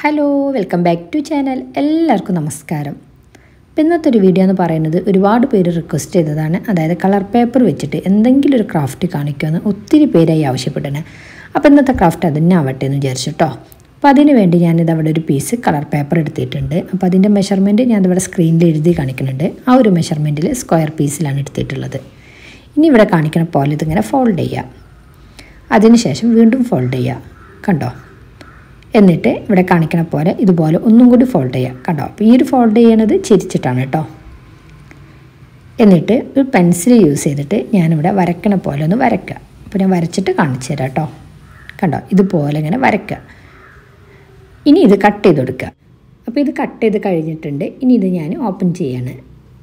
hello welcome back to channel എല്ലാവർക്കും നമസ്കാരം അപ്പോൾ ഇന്നത്തെ ഒരു വീഡിയോ എന്ന് പറയുന്നത് ഒരുപാട് പേര് റിക്വസ്റ്റ് ചെയ്തതാണ് അതായത് കളർ പേപ്പർ വെച്ചിട്ട് എന്തെങ്കിലും ഒരു ക്രാഫ്റ്റ് കാണിക്കുമെന്ന് ഒത്തിരി പേരായി ആവശ്യപ്പെട്ടനെ അപ്പോൾ ഇന്നത്തെ ക്രാഫ്റ്റ് അതിനെ ആവട്ടെ എന്ന് വിചാരിച്ചിട്ടോ അപ്പോൾ അതിന് വേണ്ടി ഞാനിത് അവിടെ ഒരു പീസ് കളർ പേപ്പർ എടുത്തിട്ടുണ്ട് അപ്പോൾ അതിൻ്റെ മെഷർമെൻറ്റ് ഞാൻ ഇവിടെ സ്ക്രീനിൽ എഴുതി കാണിക്കുന്നുണ്ട് ആ ഒരു മെഷർമെൻറ്റിൽ സ്ക്വയർ പീസിലാണ് എടുത്തിട്ടുള്ളത് ഇനി ഇവിടെ കാണിക്കുന്ന പോലെ ഇതിങ്ങനെ ഫോൾഡ് ചെയ്യുക അതിനുശേഷം വീണ്ടും ഫോൾഡ് ചെയ്യുക കണ്ടോ എന്നിട്ട് ഇവിടെ കാണിക്കണ പോലെ ഇതുപോലെ ഒന്നും കൂടി ഫോൾഡ് ചെയ്യുക കണ്ടോ അപ്പോൾ ഈ ഒരു ഫോൾഡ് ചെയ്യണത് ചിരിച്ചിട്ടാണ് കേട്ടോ എന്നിട്ട് ഒരു പെൻസിൽ യൂസ് ചെയ്തിട്ട് ഞാനിവിടെ വരക്കണ പോലെ ഒന്ന് വരയ്ക്കുക അപ്പോൾ ഞാൻ വരച്ചിട്ട് കാണിച്ചു തരാം കേട്ടോ കണ്ടോ ഇതുപോലെ ഇങ്ങനെ വരയ്ക്കുക ഇനി ഇത് കട്ട് ചെയ്ത് കൊടുക്കുക അപ്പോൾ ഇത് കട്ട് ചെയ്ത് കഴിഞ്ഞിട്ടുണ്ട് ഇനി ഇത് ഞാൻ ഓപ്പൺ ചെയ്യാണ്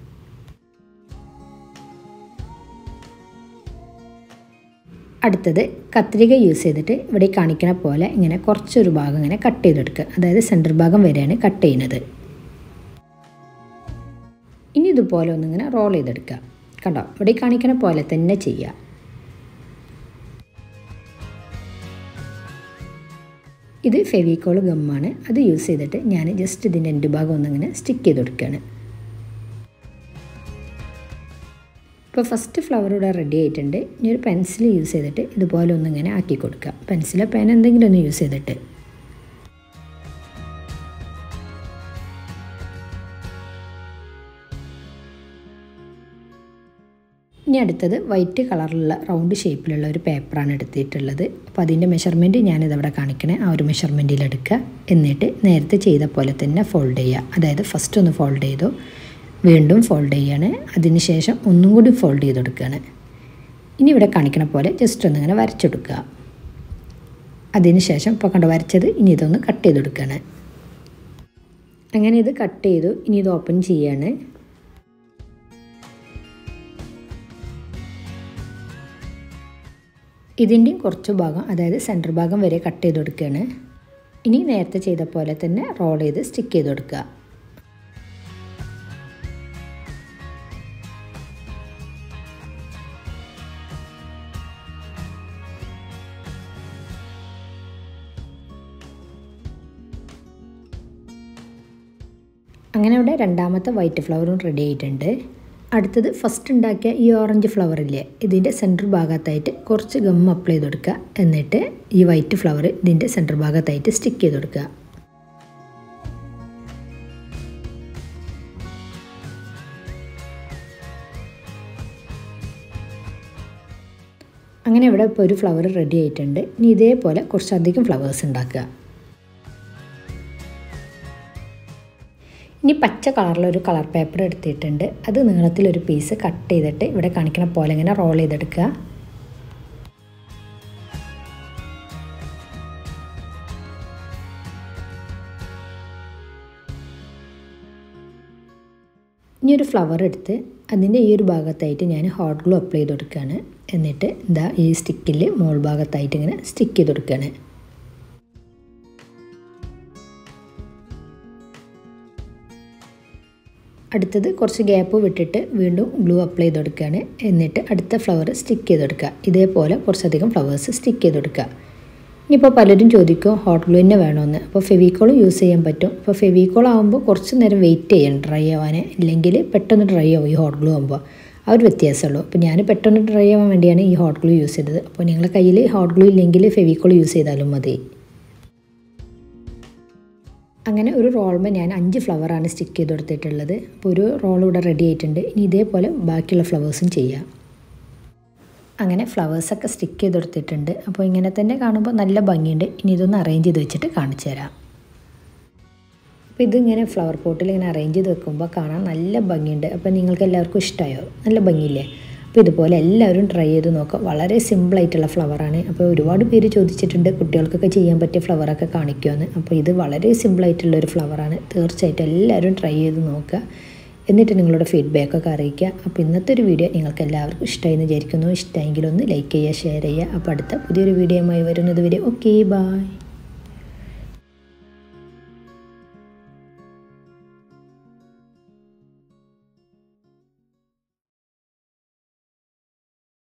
അടുത്തത് കത്രിക യൂസ് ചെയ്തിട്ട് ഇവിടെ കാണിക്കുന്ന പോലെ ഇങ്ങനെ കുറച്ചൊരു ഭാഗം ഇങ്ങനെ കട്ട് ചെയ്തെടുക്കുക അതായത് സെൻറ്റർ ഭാഗം വരെയാണ് കട്ട് ചെയ്യുന്നത് ഇനി ഇതുപോലെ ഒന്നിങ്ങനെ റോൾ ചെയ്തെടുക്കുക കണ്ടോ ഇവിടെ കാണിക്കുന്ന പോലെ തന്നെ ചെയ്യുക ഇത് ഫെവിക്കോൾ ഗമ്മാണ് അത് യൂസ് ചെയ്തിട്ട് ഞാൻ ജസ്റ്റ് ഇതിൻ്റെ എൻ്റെ ഭാഗം ഒന്നിങ്ങനെ സ്റ്റിക്ക് ചെയ്ത് കൊടുക്കുകയാണ് ഇപ്പോൾ ഫസ്റ്റ് ഫ്ലവർ ഇവിടെ റെഡി ആയിട്ടുണ്ട് ഇനി ഒരു പെൻസിൽ യൂസ് ചെയ്തിട്ട് ഇതുപോലെ ഒന്നിങ്ങനെ ആക്കി കൊടുക്കുക പെൻസിലോ പേന എന്തെങ്കിലും ഒന്ന് യൂസ് ചെയ്തിട്ട് ഇനി അടുത്തത് വൈറ്റ് കളറിലുള്ള റൗണ്ട് ഷേപ്പിലുള്ള ഒരു പേപ്പറാണ് എടുത്തിട്ടുള്ളത് അപ്പോൾ അതിൻ്റെ മെഷർമെൻറ്റ് ഞാനിതവിടെ കാണിക്കണേ ആ ഒരു മെഷർമെൻറ്റിൽ എടുക്കുക എന്നിട്ട് നേരത്തെ ചെയ്ത പോലെ തന്നെ ഫോൾഡ് ചെയ്യുക അതായത് ഫസ്റ്റ് ഒന്ന് ഫോൾഡ് ചെയ്തു വീണ്ടും ഫോൾഡ് ചെയ്യാണ് അതിനുശേഷം ഒന്നും കൂടി ഫോൾഡ് ചെയ്ത് കൊടുക്കുകയാണ് ഇനി ഇവിടെ കാണിക്കണ പോലെ ജസ്റ്റ് ഒന്നിങ്ങനെ വരച്ചെടുക്കുക അതിനുശേഷം ഇപ്പോൾ കണ്ട് വരച്ചത് ഇനി ഇതൊന്ന് കട്ട് ചെയ്ത് കൊടുക്കുകയാണ് അങ്ങനെ ഇത് കട്ട് ചെയ്തു ഇനി ഇത് ഓപ്പൺ ചെയ്യാണ് ഇതിൻ്റെയും കുറച്ച് ഭാഗം അതായത് സെൻറ്റർ ഭാഗം വരെ കട്ട് ചെയ്ത് കൊടുക്കുകയാണ് ഇനി നേരത്തെ ചെയ്ത പോലെ തന്നെ റോൾ ചെയ്ത് സ്റ്റിക്ക് ചെയ്ത് കൊടുക്കുക അങ്ങനെ ഇവിടെ രണ്ടാമത്തെ വൈറ്റ് ഫ്ലവറും റെഡി ആയിട്ടുണ്ട് അടുത്തത് ഫസ്റ്റ് ഉണ്ടാക്കിയ ഈ ഓറഞ്ച് ഫ്ലവർ ഇല്ലേ ഇതിൻ്റെ സെൻറ്റർ ഭാഗത്തായിട്ട് കുറച്ച് ഗം അപ്ലൈ ചെയ്ത് കൊടുക്കുക എന്നിട്ട് ഈ വൈറ്റ് ഫ്ലവർ ഇതിൻ്റെ സെൻറ്റർ ഭാഗത്തായിട്ട് സ്റ്റിക്ക് ചെയ്ത് കൊടുക്കുക അങ്ങനെ ഇവിടെ ഇപ്പോൾ ഒരു ഫ്ലവർ റെഡി ആയിട്ടുണ്ട് ഇനി ഇതേപോലെ കുറച്ചധികം ഫ്ലവേഴ്സ് ഉണ്ടാക്കുക ഇനി പച്ച കളറിലൊരു കളർ പേപ്പർ എടുത്തിട്ടുണ്ട് അത് നീളത്തിലൊരു പീസ് കട്ട് ചെയ്തിട്ട് ഇവിടെ കാണിക്കണ പോലെ ഇങ്ങനെ റോൾ ചെയ്തെടുക്കുക ഇനി ഒരു ഫ്ലവർ എടുത്ത് അതിൻ്റെ ഈ ഒരു ഭാഗത്തായിട്ട് ഞാൻ ഹോട്ട് ഗ്ലൂ അപ്ലൈ ചെയ്ത് കൊടുക്കുകയാണ് എന്നിട്ട് എന്താ ഈ സ്റ്റിക്കിൽ മോൾ ഭാഗത്തായിട്ട് ഇങ്ങനെ സ്റ്റിക്ക് ചെയ്ത് കൊടുക്കുകയാണ് അടുത്തത് കുറച്ച് ഗ്യാപ്പ് വിട്ടിട്ട് വീണ്ടും ഗ്ലൂ അപ്ലൈ ചെയ്ത് കൊടുക്കുകയാണ് എന്നിട്ട് അടുത്ത ഫ്ലവർ സ്റ്റിക്ക് ചെയ്ത് കൊടുക്കുക ഇതേപോലെ കുറച്ചധികം ഫ്ലവേഴ്സ് സ്റ്റിക്ക് ചെയ്ത് കൊടുക്കുക ഇനിയിപ്പോൾ പലരും ചോദിക്കും ഹോട്ട് ഗ്ലൂ തന്നെ വേണമെന്ന് അപ്പോൾ ഫെവിക്കോൾ യൂസ് ചെയ്യാൻ പറ്റും അപ്പോൾ ഫെവിക്കോൾ ആകുമ്പോൾ കുറച്ച് നേരം വെയിറ്റ് ചെയ്യണം ഡ്രൈ ആവാൻ ഇല്ലെങ്കിൽ പെട്ടെന്ന് ഡ്രൈ ആവും ഈ ഹോട്ട് ഗ്ലൂ ആകുമ്പോൾ ആ ഒരു വ്യത്യാസമുള്ളൂ അപ്പോൾ ഞാൻ പെട്ടെന്ന് ഡ്രൈ ആവാൻ വേണ്ടിയാണ് ഈ ഹോട്ട് ഗ്ലൂ യൂസ് ചെയ്തത് അപ്പോൾ നിങ്ങളുടെ കയ്യിൽ ഹോട്ട് ഗ്ലൂ ഇല്ലെങ്കിൽ ഫെവിക്കോൾ യൂസ് ചെയ്താലും മതി അങ്ങനെ ഒരു റോൾമ ഞാൻ അഞ്ച് ഫ്ലവറാണ് സ്റ്റിക്ക് ചെയ്ത് കൊടുത്തിട്ടുള്ളത് അപ്പോൾ ഒരു റോൾ ഇവിടെ റെഡി ആയിട്ടുണ്ട് ഇനി ഇതേപോലെ ബാക്കിയുള്ള ഫ്ലവേഴ്സും ചെയ്യാം അങ്ങനെ ഫ്ലവേഴ്സൊക്കെ സ്റ്റിക്ക് ചെയ്ത് കൊടുത്തിട്ടുണ്ട് അപ്പോൾ ഇങ്ങനെ തന്നെ കാണുമ്പോൾ നല്ല ഭംഗിയുണ്ട് ഇനി ഇതൊന്ന് അറേഞ്ച് ചെയ്ത് വെച്ചിട്ട് കാണിച്ചു തരാം അപ്പോൾ ഇതിങ്ങനെ ഫ്ലവർ പോട്ടിൽ ഇങ്ങനെ അറേഞ്ച് ചെയ്ത് വെക്കുമ്പോൾ കാണാൻ നല്ല ഭംഗിയുണ്ട് അപ്പോൾ നിങ്ങൾക്ക് എല്ലാവർക്കും ഇഷ്ടമായോ നല്ല ഭംഗിയില്ലേ അപ്പോൾ ഇതുപോലെ എല്ലാവരും ട്രൈ ചെയ്ത് നോക്കുക വളരെ സിമ്പിളായിട്ടുള്ള ഫ്ലവറാണ് അപ്പോൾ ഒരുപാട് പേര് ചോദിച്ചിട്ടുണ്ട് കുട്ടികൾക്കൊക്കെ ചെയ്യാൻ പറ്റിയ ഫ്ലവറൊക്കെ കാണിക്കുമെന്ന് അപ്പോൾ ഇത് വളരെ സിമ്പിളായിട്ടുള്ള ഒരു ഫ്ലവറാണ് തീർച്ചയായിട്ടും എല്ലാവരും ട്രൈ ചെയ്ത് നോക്കുക എന്നിട്ട് നിങ്ങളുടെ ഫീഡ്ബാക്കൊക്കെ അറിയിക്കുക അപ്പോൾ ഇന്നത്തെ ഒരു വീഡിയോ നിങ്ങൾക്ക് എല്ലാവർക്കും ഇഷ്ടമായി എന്ന് വിചാരിക്കുന്നു ഇഷ്ടമെങ്കിൽ ഒന്ന് ലൈക്ക് ചെയ്യുക ഷെയർ ചെയ്യുക അപ്പോൾ അടുത്ത പുതിയൊരു വീഡിയോയുമായി വരുന്നത് വരെ ഓക്കെ ബായ്